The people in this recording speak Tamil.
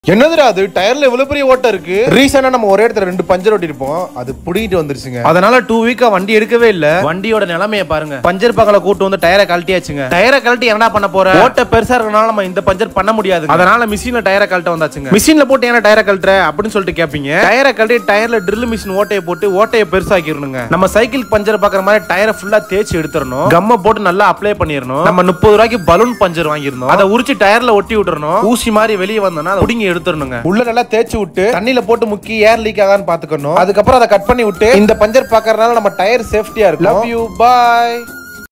என்னதுடா அது டயர்ல இவ்வளவு பெரிய ஓட்டம் இருக்கு ரீசெண்டா நம்ம ஒரே இடத்துல ரெண்டு பஞ்சர் ஓட்டிருப்போம் அது புடிங்கிட்டு வந்துருச்சுங்க அதனால டூ வீக்கா வண்டி எடுக்கவே இல்ல வண்டியோட நிலைமைய பாருங்க பஞ்சர் பக்கல கூட்டு வந்து டயரை கழட்டியாச்சுங்க டயரை கழட்டி என்னடா பண்ண போற ஓட்ட பெருசா இருக்கனால நம்ம இந்த பஞ்சர் பண்ண முடியாது அதனால மிஷின்ல டயரை கழட்ட வந்தாச்சுங்க மிஷின்ல போட்டு ஏன்னா டயரை கழட்டுற அப்படின்னு சொல்லிட்டு கேப்பீங்க டயரை கழட்டி டயர்ல ட்ரில் மிஷின் ஓட்டையை போட்டு ஓட்டையை பெருசாக்கிடணுங்க நம்ம சைக்கிள் பஞ்சர் பாக்குற மாதிரி டயரை ஃபுல்லா தேய்ச்சி எடுத்துறணும் கம்ம போட்டு நல்லா அப்ளை பண்ணிடணும் நம்ம முப்பது ரூபாய்க்கு பலூன் பஞ்சர் வாங்கிருந்தோம் அதை உரிச்சு டயர்ல ஒட்டி விட்டுறணும் ஊசி மாதிரி வெளியே வந்தோம்னா அதை புடிங்கி எடுத்துடணுங்க உள்ள நல்லா தேய்ச்சி விட்டு தண்ணியில போட்டு முக்கி ஏர் லீக் ஆகான்னு பாத்துக்கணும் அதுக்கப்புறம் அதை கட் பண்ணி விட்டு இந்த பஞ்சர் பாக்கறதுனால நம்ம டயர் சேஃப்டியா இருக்கும் லவ் யூ பாய்